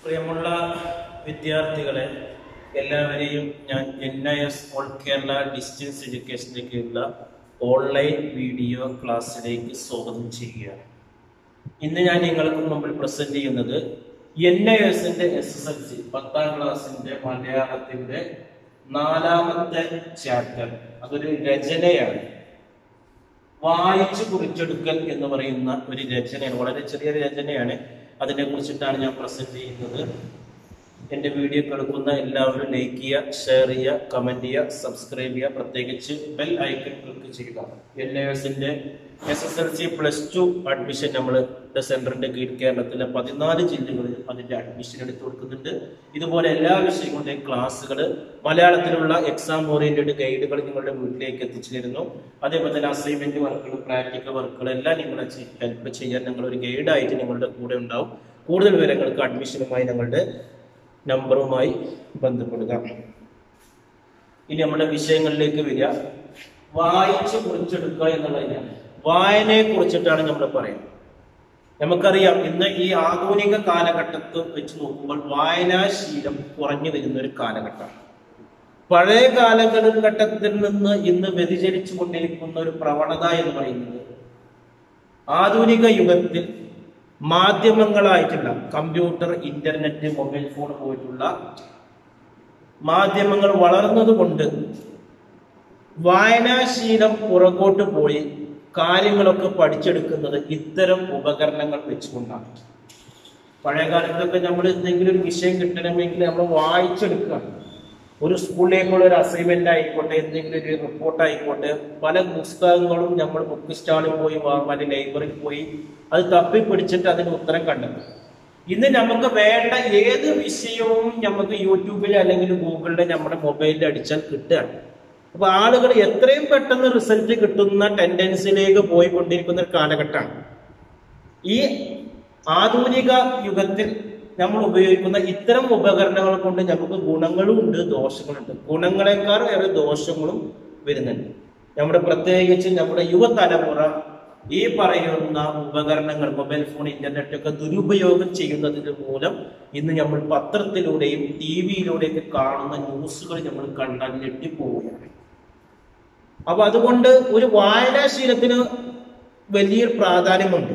പ്രിയമുള്ള വിദ്യാർത്ഥികളെ എല്ലാവരെയും ഞാൻ N I S all Kerala distance എഡ്യൂക്കേഷനിലേക്കുള്ള ഓൺലൈൻ വീഡിയോ ക്ലാസ്സിലേക്ക് സ്വാഗതം ചെയ്യുകയാണ് ഇന്ന് ഞാൻ നിങ്ങൾക്ക് മുമ്പിൽ പ്രസന്റ് ചെയ്യുന്നത് എൻ ഐ എസിന്റെ എസ് എസ് എൽ സി പത്താം ക്ലാസ്സിന്റെ മലയാളത്തിന്റെ നാലാമത്തെ ചാപ്റ്റർ അതൊരു രചനയാണ് വായിച്ചു കുറിച്ചെടുക്കൽ എന്ന് പറയുന്ന ഒരു രചനയാണ് വളരെ ചെറിയൊരു രചനയാണ് അതിനെ കുറിച്ചിട്ടാണ് ഞാൻ പ്രസന്റ് ചെയ്യുന്നത് എൻ്റെ വീഡിയോ കേൾക്കുന്ന എല്ലാവരും ലൈക്ക് ചെയ്യുക ഷെയർ ചെയ്യുക കമന്റ് ചെയ്യുക സബ്സ്ക്രൈബ് ചെയ്യുക പ്രത്യേകിച്ച് ബെൽ ഐക്കൺ ക്ലിക്ക് ചെയ്യുക എൻ എസിന്റെ S S L C plus two admission നമ്മൾ സെന്ററിന്റെ കീഴ് കേരളത്തിലെ പതിനാല് ജില്ലകളിൽ അതിന്റെ അഡ്മിഷൻ എടുത്തു കൊടുക്കുന്നുണ്ട് ഇതുപോലെ എല്ലാ വിഷയങ്ങളുടെയും ക്ലാസ്സുകൾ മലയാളത്തിലുള്ള എക്സാം ഓറിയന്റഡ് ഗൈഡുകൾ നിങ്ങളുടെ വീട്ടിലേക്ക് എത്തിച്ചു തരുന്നു അതേപോലെ തന്നെ അസൈൻമെന്റ് വർക്കുകൾ പ്രാക്ടിക്കൽ വർക്കുകൾ എല്ലാം നിങ്ങളെ ഹെൽപ്പ് ചെയ്യാൻ ഞങ്ങൾ ഒരു ഗൈഡായിട്ട് നിങ്ങളുടെ കൂടെ ഉണ്ടാവും കൂടുതൽ വിവരങ്ങൾക്ക് അഡ്മിഷനുമായി ഞങ്ങളുടെ നമ്പറുമായി ബന്ധപ്പെടുക ഇനി നമ്മുടെ വിഷയങ്ങളിലേക്ക് വരിക വായിച്ച് കുറിച്ചെടുക്കുക എന്നുള്ളതിനാണ് വായനയെ കുറിച്ചിട്ടാണ് നമ്മൾ പറയുന്നത് നമുക്കറിയാം ഇന്ന് ഈ ആധുനിക കാലഘട്ടത്ത് വെച്ച് നോക്കുമ്പോൾ വായനാശീലം കുറഞ്ഞു വരുന്ന ഒരു കാലഘട്ടമാണ് പഴയ കാലഘട്ടത്തിൽ നിന്ന് ഇന്ന് വ്യതിചലിച്ചു കൊണ്ടിരിക്കുന്ന ഒരു പ്രവണത എന്ന് പറയുന്നത് ആധുനിക യുഗത്തിൽ മാധ്യമങ്ങളായിട്ടുള്ള കമ്പ്യൂട്ടർ ഇന്റർനെറ്റ് മൊബൈൽ ഫോൺ പോയിട്ടുള്ള മാധ്യമങ്ങൾ വളർന്നതുകൊണ്ട് വായനാശീലം പുറകോട്ട് പോയി കാര്യങ്ങളൊക്കെ പഠിച്ചെടുക്കുന്നത് ഇത്തരം ഉപകരണങ്ങൾ വെച്ചുകൊണ്ടാണ് പഴയ കാലത്തൊക്കെ നമ്മൾ എന്തെങ്കിലും ഒരു വിഷയം കിട്ടണമെങ്കിൽ നമ്മൾ വായിച്ചെടുക്കുകയാണ് ഒരു സ്കൂളിലേക്കുള്ള ഒരു അസൈൻമെന്റ് ആയിക്കോട്ടെ എന്തെങ്കിലും ഒരു റിപ്പോർട്ട് ആയിക്കോട്ടെ പല പുസ്തകങ്ങളും നമ്മൾ ബുക്ക് സ്റ്റാളിൽ പോയി വാങ്ങും അല്ലെങ്കിൽ ലൈബ്രറിയിൽ പോയി അത് തപ്പി പിടിച്ചിട്ട് അതിന് ഉത്തരം കണ്ടെത്തും ഇന്ന് നമുക്ക് വേണ്ട ഏത് വിഷയവും നമുക്ക് യൂട്യൂബിൽ അല്ലെങ്കിൽ ഗൂഗിളിൽ നമ്മുടെ മൊബൈലിൽ അടിച്ചാൽ കിട്ടുകയാണ് അപ്പൊ ആളുകൾ എത്രയും പെട്ടെന്ന് റിസൾട്ട് കിട്ടുന്ന ടെൻഡൻസിയിലേക്ക് പോയിക്കൊണ്ടിരിക്കുന്ന ഒരു കാലഘട്ടമാണ് ഈ ആധുനിക യുഗത്തിൽ നമ്മൾ ഉപയോഗിക്കുന്ന ഇത്തരം ഉപകരണങ്ങൾ കൊണ്ട് നമുക്ക് ഗുണങ്ങളും ഉണ്ട് ദോഷങ്ങളുണ്ട് ഗുണങ്ങളെക്കാൾ ഏറെ ദോഷങ്ങളും വരുന്നുണ്ട് നമ്മുടെ പ്രത്യേകിച്ച് നമ്മുടെ യുവതലമുറ ഈ പറയുന്ന ഉപകരണങ്ങൾ മൊബൈൽ ഫോൺ ഇന്റർനെറ്റ് ഒക്കെ ദുരുപയോഗം ചെയ്യുന്നതിന് മൂലം ഇന്ന് നമ്മൾ പത്രത്തിലൂടെയും ടി വിയിലൂടെയൊക്കെ കാണുന്ന ന്യൂസുകൾ നമ്മൾ കണ്ടാൽ ഞെട്ടിപ്പോവുകയാണ് അപ്പൊ അതുകൊണ്ട് ഒരു വായനാശീലത്തിന് വലിയൊരു പ്രാധാന്യമുണ്ട്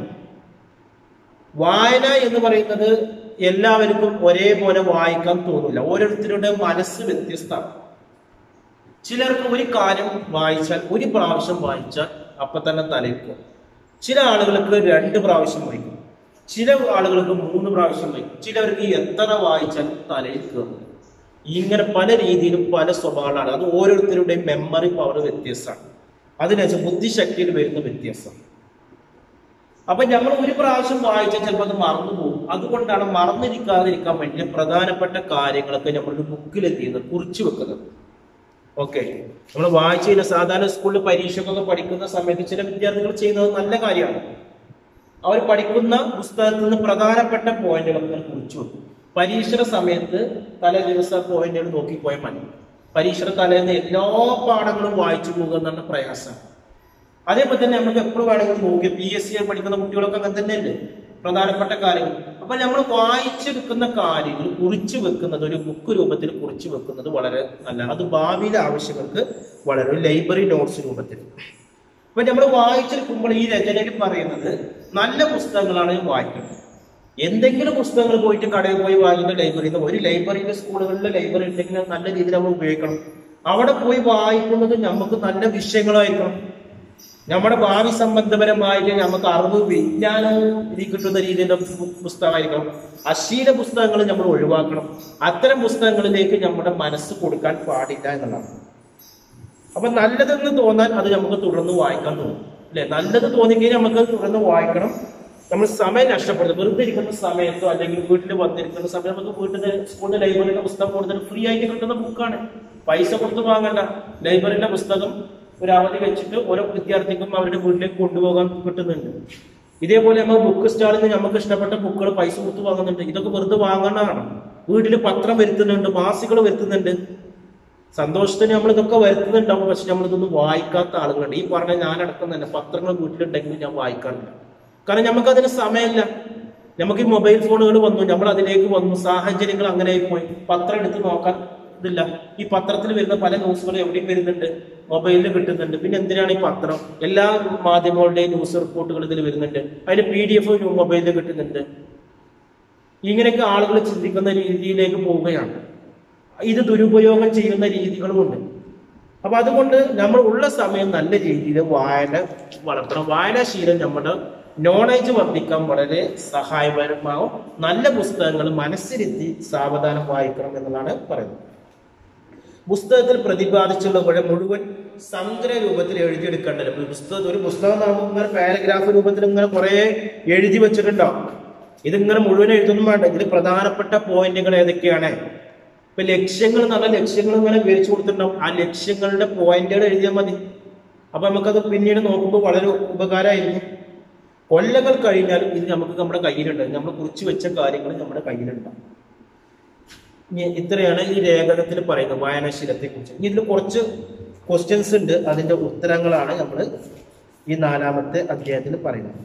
വായന എന്ന് പറയുന്നത് എല്ലാവർക്കും ഒരേപോലെ വായിക്കാൻ തോന്നില്ല ഓരോരുത്തരുടെ മനസ്സ് വ്യത്യസ്തമാണ് ചിലർക്ക് ഒരു കാര്യം വായിച്ചാൽ ഒരു പ്രാവശ്യം വായിച്ചാൽ അപ്പൊ തന്നെ തലയിക്കും ചില ആളുകൾക്ക് രണ്ട് പ്രാവശ്യം വായിക്കും ചില ആളുകൾക്ക് മൂന്ന് പ്രാവശ്യം വായിക്കും ചിലവർക്ക് എത്ര വായിച്ചാലും തലയിൽ കയറും ഇങ്ങനെ പല രീതിയിലും പല സ്വഭാവങ്ങളാണ് അത് ഓരോരുത്തരുടെയും മെമ്മറി പവർ വ്യത്യസ്തമാണ് അതിനനുസരിച്ച് ബുദ്ധിശക്തിയിൽ വരുന്ന വ്യത്യാസം അപ്പൊ നമ്മൾ ഒരു പ്രാവശ്യം വായിച്ചാൽ ചിലപ്പോൾ അത് മറന്നു പോകും അതുകൊണ്ടാണ് മറന്നിരിക്കാതിരിക്കാൻ വേണ്ടി പ്രധാനപ്പെട്ട കാര്യങ്ങളൊക്കെ നമ്മളൊരു ബുക്കിൽ എന്ത് ചെയ്യുന്നത് കുറിച്ചു വെക്കുന്നത് ഓക്കെ നമ്മൾ വായിച്ചു കഴിഞ്ഞാൽ സാധാരണ സ്കൂളിൽ പരീക്ഷക്കൊക്കെ പഠിക്കുന്ന സമയത്ത് ചില വിദ്യാർത്ഥികൾ ചെയ്യുന്നത് നല്ല കാര്യമാണ് അവർ പഠിക്കുന്ന പുസ്തകത്തിൽ നിന്ന് പ്രധാനപ്പെട്ട പോയിന്റുകളൊക്കെ കുറിച്ചു വെക്കും പരീക്ഷയുടെ സമയത്ത് തലേ ദിവസം പോയിന്റുകൾ നോക്കിപ്പോയാൽ മതി പരീക്ഷയുടെ തലേന്ന് എല്ലാ പാഠങ്ങളും വായിച്ചു പോകുക എന്നാണ് പ്രയാസം അതേപോലെ തന്നെ നമുക്ക് എപ്പോഴും വേണമെങ്കിലും നോക്കി പി എസ് സി പഠിക്കുന്ന കുട്ടികളൊക്കെ അങ്ങനെ തന്നെയല്ലേ പ്രധാനപ്പെട്ട കാര്യങ്ങൾ അപ്പൊ നമ്മൾ വായിച്ചെടുക്കുന്ന കാര്യങ്ങൾ കുറിച്ചു വെക്കുന്നത് ഒരു ബുക്ക് രൂപത്തിൽ കുറിച്ചു വെക്കുന്നത് വളരെ നല്ല അത് ഭാവിയിലെ ആവശ്യങ്ങൾക്ക് വളരെ ഒരു ലൈബ്രറി നോട്ട്സ് രൂപത്തിൽ അപ്പൊ നമ്മൾ വായിച്ചെടുക്കുമ്പോൾ ഈ രചനയിൽ പറയുന്നത് നല്ല പുസ്തകങ്ങളാണ് വായിക്കുന്നത് എന്തെങ്കിലും പുസ്തകങ്ങൾ പോയിട്ട് കടയിൽ പോയി വാങ്ങിക്കുന്ന ലൈബ്രറിയിൽ നിന്ന് ഒരു ലൈബ്രറിയിലെ സ്കൂളുകളിലെ ലൈബ്രറി ഉണ്ടെങ്കിൽ നല്ല രീതിയിൽ നമ്മൾ ഉപയോഗിക്കണം അവിടെ പോയി വായിക്കുന്നത് നമുക്ക് നല്ല വിഷയങ്ങളായിരിക്കണം നമ്മുടെ ഭാവി സംബന്ധപരമായിട്ട് നമുക്ക് അറിവ് വിജ്ഞാനവും ഇതിൽ കിട്ടുന്ന രീതിയിലുള്ള പുസ്തകമായിരിക്കണം അശീല പുസ്തകങ്ങൾ നമ്മൾ ഒഴിവാക്കണം അത്തരം പുസ്തകങ്ങളിലേക്ക് നമ്മുടെ മനസ്സ് കൊടുക്കാൻ പാടില്ല എന്നുള്ളതാണ് അപ്പൊ നല്ലതെന്ന് തോന്നാൻ അത് നമുക്ക് തുടർന്ന് വായിക്കാൻ തോന്നും അല്ലെ നല്ലത് തോന്നിക്കഴിഞ്ഞാൽ നമുക്ക് അത് തുടർന്ന് വായിക്കണം നമ്മൾ സമയം നഷ്ടപ്പെടുന്നത് വെറുതെ ഇരിക്കുന്ന സമയത്തോ അല്ലെങ്കിൽ വീട്ടിൽ വന്നിരിക്കുന്ന സമയം നമുക്ക് വീട്ടിൽ സ്കൂളിന്റെ ലൈബ്രറിയിലെ പുസ്തകം കൂടുതൽ ഫ്രീ ആയിട്ട് കിട്ടുന്ന ബുക്കാണ് പൈസ കൊടുത്ത് വാങ്ങണ്ട ലൈബ്രറിയിലെ പുസ്തകം ഒരു അവധി വെച്ചിട്ട് ഓരോ വിദ്യാർത്ഥിക്കും അവരുടെ വീട്ടിലേക്ക് കൊണ്ടുപോകാൻ കിട്ടുന്നുണ്ട് ഇതേപോലെ നമ്മൾ ബുക്ക് സ്റ്റാളിൽ നിന്ന് നമുക്ക് ഇഷ്ടപ്പെട്ട ബുക്കുകൾ പൈസ കൊടുത്ത് വാങ്ങുന്നുണ്ട് ഇതൊക്കെ വെറുതെ വാങ്ങണതാണ് വീട്ടിൽ പത്രം വരുത്തുന്നുണ്ട് മാസികൾ വരുത്തുന്നുണ്ട് സന്തോഷത്തിന് നമ്മൾ ഇതൊക്കെ വരുത്തുന്നുണ്ടാവും പക്ഷെ നമ്മൾ ഇതൊന്നും വായിക്കാത്ത ആളുകളുണ്ട് ഈ പറഞ്ഞ ഞാനടക്കം തന്നെ പത്രങ്ങൾ വീട്ടിലുണ്ടെങ്കിൽ ഞാൻ വായിക്കാറില്ല കാരണം നമുക്കതിന് സമയമില്ല നമുക്ക് ഈ മൊബൈൽ ഫോണുകൾ വന്നു നമ്മൾ അതിലേക്ക് വന്നു സാഹചര്യങ്ങൾ അങ്ങനെ പോയി പത്രം എടുത്ത് നോക്കാൻ ഇതില്ല ഈ പത്രത്തിൽ വരുന്ന പല ന്യൂസുകളും എവിടെയും വരുന്നുണ്ട് മൊബൈലിൽ കിട്ടുന്നുണ്ട് പിന്നെ എന്തിനാണ് ഈ പത്രം എല്ലാ മാധ്യമങ്ങളുടെയും ന്യൂസ് റിപ്പോർട്ടുകൾ ഇതിൽ വരുന്നുണ്ട് അതിന് പി ഡി എഫ് മൊബൈലിൽ കിട്ടുന്നുണ്ട് ഇങ്ങനെയൊക്കെ ആളുകൾ ചിന്തിക്കുന്ന രീതിയിലേക്ക് പോവുകയാണ് ഇത് ദുരുപയോഗം ചെയ്യുന്ന രീതികളുമുണ്ട് അപ്പൊ അതുകൊണ്ട് നമ്മൾ ഉള്ള സമയം നല്ല രീതിയിൽ വായന വളർത്തണം വായനാശീലം നമ്മുടെ നോളേജ് വർദ്ധിക്കാൻ വളരെ സഹായപരമാവും നല്ല പുസ്തകങ്ങൾ മനസ്സിരുത്തി സാവധാനം വായിക്കണം എന്നുള്ളതാണ് പറയുന്നത് പുസ്തകത്തിൽ പ്രതിപാദിച്ചുള്ള വഴി മുഴുവൻ സംഗ്ര രൂപത്തിൽ എഴുതിയെടുക്കേണ്ടത് ഇപ്പൊ പുസ്തകം ഒരു പുസ്തകം നമുക്ക് ഇങ്ങനെ പാരഗ്രാഫ് രൂപത്തിൽ ഇങ്ങനെ കുറെ എഴുതി വെച്ചിട്ടുണ്ടാവും ഇതിങ്ങനെ മുഴുവൻ എഴുതൊന്നും വേണ്ട ഇതിൽ പ്രധാനപ്പെട്ട പോയിന്റുകൾ ഏതൊക്കെയാണ് ഇപ്പൊ ലക്ഷ്യങ്ങൾ നല്ല ലക്ഷ്യങ്ങൾ ഇങ്ങനെ വിവരിച്ചു കൊടുത്തിട്ടുണ്ടാവും ആ ലക്ഷ്യങ്ങളുടെ പോയിന്റുകൾ എഴുതിയാൽ മതി അപ്പൊ നമുക്കത് പിന്നീട് നോക്കുമ്പോൾ വളരെ ഉപകാരമായിരുന്നു കൊല്ലങ്ങൾ കഴിഞ്ഞാലും ഇത് നമുക്ക് നമ്മുടെ കയ്യിലുണ്ട് നമ്മൾ കുറിച്ച് വെച്ച കാര്യങ്ങൾ നമ്മുടെ കയ്യിലുണ്ടാവും ഇനി ഇത്രയാണ് ഈ ലേഖനത്തിൽ പറയുന്നത് വായനാശീലത്തെ കുറിച്ച് ഇനി ഇതിൽ കുറച്ച് ക്വസ്റ്റ്യൻസ് ഉണ്ട് അതിന്റെ ഉത്തരങ്ങളാണ് നമ്മൾ ഈ നാലാമത്തെ അധ്യായത്തിൽ പറയുന്നത്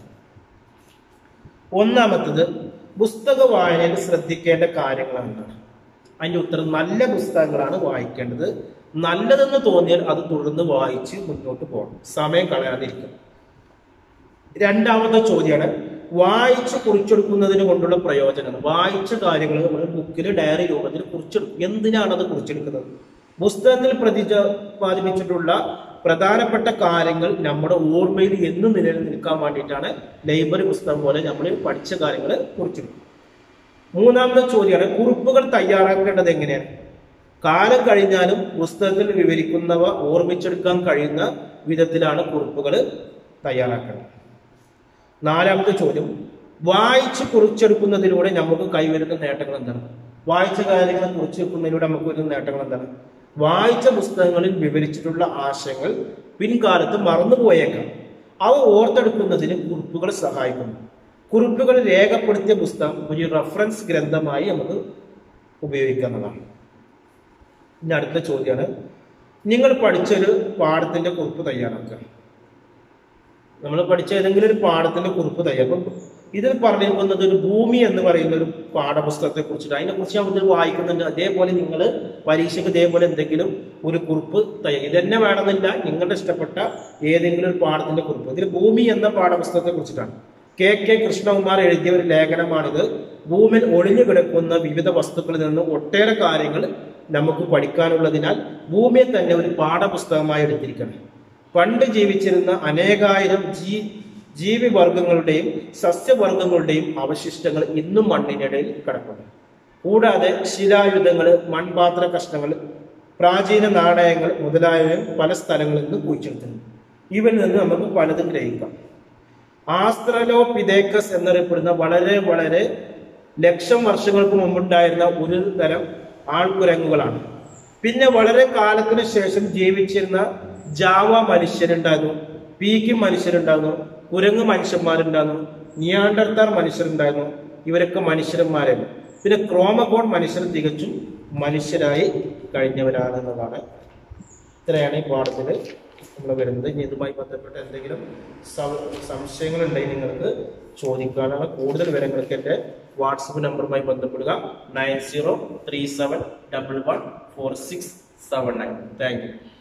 ഒന്നാമത്തത് പുസ്തക വായനയിൽ ശ്രദ്ധിക്കേണ്ട കാര്യങ്ങൾ എന്താണ് അതിന്റെ ഉത്തരം നല്ല പുസ്തകങ്ങളാണ് വായിക്കേണ്ടത് നല്ലതെന്ന് തോന്നിയാൽ അത് തുടർന്ന് വായിച്ച് മുന്നോട്ട് പോകണം സമയം കളയാതിരിക്കണം രണ്ടാമത്തെ ചോദ്യമാണ് വായിച്ച് കുറിച്ചെടുക്കുന്നതിന് കൊണ്ടുള്ള പ്രയോജനം വായിച്ച കാര്യങ്ങൾ നമ്മൾ ബുക്കിൽ ഡയറി രൂപത്തിൽ കുറിച്ചെടുക്കും എന്തിനാണ് അത് കുറിച്ചെടുക്കുന്നത് പുസ്തകത്തിൽ പ്രതിപാദിപ്പിച്ചിട്ടുള്ള പ്രധാനപ്പെട്ട കാര്യങ്ങൾ നമ്മുടെ ഓർമ്മയിൽ എന്നും നിലനിൽക്കാൻ വേണ്ടിയിട്ടാണ് ലൈബ്രറി പുസ്തകം പോലെ നമ്മൾ പഠിച്ച കാര്യങ്ങൾ കുറിച്ചെടുക്കും മൂന്നാമത്തെ ചോദ്യമാണ് കുറിപ്പുകൾ തയ്യാറാക്കേണ്ടത് എങ്ങനെയാണ് കാലം കഴിഞ്ഞാലും പുസ്തകത്തിൽ വിവരിക്കുന്നവ ഓർമ്മിച്ചെടുക്കാൻ കഴിയുന്ന വിധത്തിലാണ് കുറിപ്പുകൾ തയ്യാറാക്കേണ്ടത് നാലാമത്തെ ചോദ്യം വായിച്ച് കുറിച്ചെടുക്കുന്നതിലൂടെ നമുക്ക് കൈവരുന്ന നേട്ടങ്ങൾ എന്താണ് വായിച്ച കാര്യങ്ങളെ കുറിച്ചെടുക്കുന്നതിലൂടെ നമുക്ക് വരുന്ന നേട്ടങ്ങൾ എന്താണ് വായിച്ച പുസ്തകങ്ങളിൽ വിവരിച്ചിട്ടുള്ള ആശയങ്ങൾ പിൻകാലത്ത് മറന്നുപോയേക്കാം അവ ഓർത്തെടുക്കുന്നതിന് കുറിപ്പുകൾ സഹായിക്കുന്നു കുറിപ്പുകൾ രേഖപ്പെടുത്തിയ പുസ്തകം ഒരു റെഫറൻസ് ഗ്രന്ഥമായി നമുക്ക് ഉപയോഗിക്കുന്നതാണ് ഇനി അടുത്ത ചോദ്യമാണ് നിങ്ങൾ പഠിച്ചൊരു പാഠത്തിന്റെ കുറിപ്പ് തയ്യാറാക്കുക നമ്മൾ പഠിച്ച ഏതെങ്കിലും ഒരു പാഠത്തിന്റെ കുറിപ്പ് തയ്യാറും ഇതിൽ പറഞ്ഞിരിക്കുന്നത് ഒരു ഭൂമി എന്ന് പറയുന്ന ഒരു പാഠപുസ്തകത്തെ കുറിച്ചിട്ട് അതിനെ കുറിച്ച് ഞാൻ ഇതിൽ വായിക്കുന്നുണ്ട് അതേപോലെ നിങ്ങൾ പരീക്ഷയ്ക്ക് ഇതേപോലെ എന്തെങ്കിലും ഒരു കുറിപ്പ് തയ്യാർ ഇതന്നെ വേണമെന്നില്ല നിങ്ങളുടെ ഇഷ്ടപ്പെട്ട ഏതെങ്കിലും ഒരു പാഠത്തിന്റെ കുറിപ്പ് ഇതിൽ ഭൂമി എന്ന പാഠപുസ്തകത്തെ കുറിച്ചിട്ടാണ് കെ കെ കൃഷ്ണകുമാർ എഴുതിയ ഒരു ലേഖനമാണിത് ഭൂമിയിൽ ഒളിഞ്ഞു കിടക്കുന്ന വിവിധ വസ്തുക്കളിൽ നിന്ന് ഒട്ടേറെ കാര്യങ്ങൾ നമുക്ക് പഠിക്കാനുള്ളതിനാൽ ഭൂമിയെ തന്നെ ഒരു പാഠപുസ്തകമായി എടുത്തിരിക്കണം പണ്ട് ജീവിച്ചിരുന്ന അനേകായിരം ജീ ജീവിവർഗങ്ങളുടെയും സസ്യവർഗങ്ങളുടെയും അവശിഷ്ടങ്ങൾ ഇന്നും മണ്ണിനിടയിൽ കിടക്കുന്നു കൂടാതെ ശിലായുധങ്ങൾ മൺപാത്ര കഷ്ണങ്ങൾ പ്രാചീന നാണയങ്ങൾ മുതലായവയും പല സ്ഥലങ്ങളിൽ നിന്ന് കുഴിച്ചെടുക്കുന്നു ഇവയിൽ നിന്ന് നമുക്ക് പലതും ഗ്രഹിക്കാം ആസ്ത്രലോപിതേക്കസ് എന്നറിയപ്പെടുന്ന വളരെ വളരെ ലക്ഷം വർഷങ്ങൾക്ക് മുമ്പുണ്ടായിരുന്ന ഒരു തരം ആൾക്കുരങ്ങുകളാണ് പിന്നെ വളരെ കാലത്തിന് ശേഷം ജീവിച്ചിരുന്ന ജാവ മനുഷ്യരുണ്ടായിരുന്നു പീക്കി മനുഷ്യരുണ്ടായിരുന്നു കുരങ്ങ് മനുഷ്യന്മാരുണ്ടായിരുന്നു നിയാണ്ടർത്താർ മനുഷ്യരുണ്ടായിരുന്നു ഇവരൊക്കെ മനുഷ്യന്മാരായിരുന്നു പിന്നെ ക്രോമകോൺ മനുഷ്യർ തികച്ചും മനുഷ്യരായി കഴിഞ്ഞവരാണെന്നതാണ് ഇത്രയാണ് ഈ പാഠത്തിൽ നമ്മൾ വരുന്നത് ഇനി ഇതുമായി ബന്ധപ്പെട്ട എന്തെങ്കിലും സംശയങ്ങളുണ്ടെങ്കിൽ നിങ്ങൾക്ക് ചോദിക്കാനുള്ള കൂടുതൽ വിവരങ്ങൾക്ക് എൻ്റെ വാട്സപ്പ് നമ്പറുമായി ബന്ധപ്പെടുക nine zero three seven double one four six seven nine thank U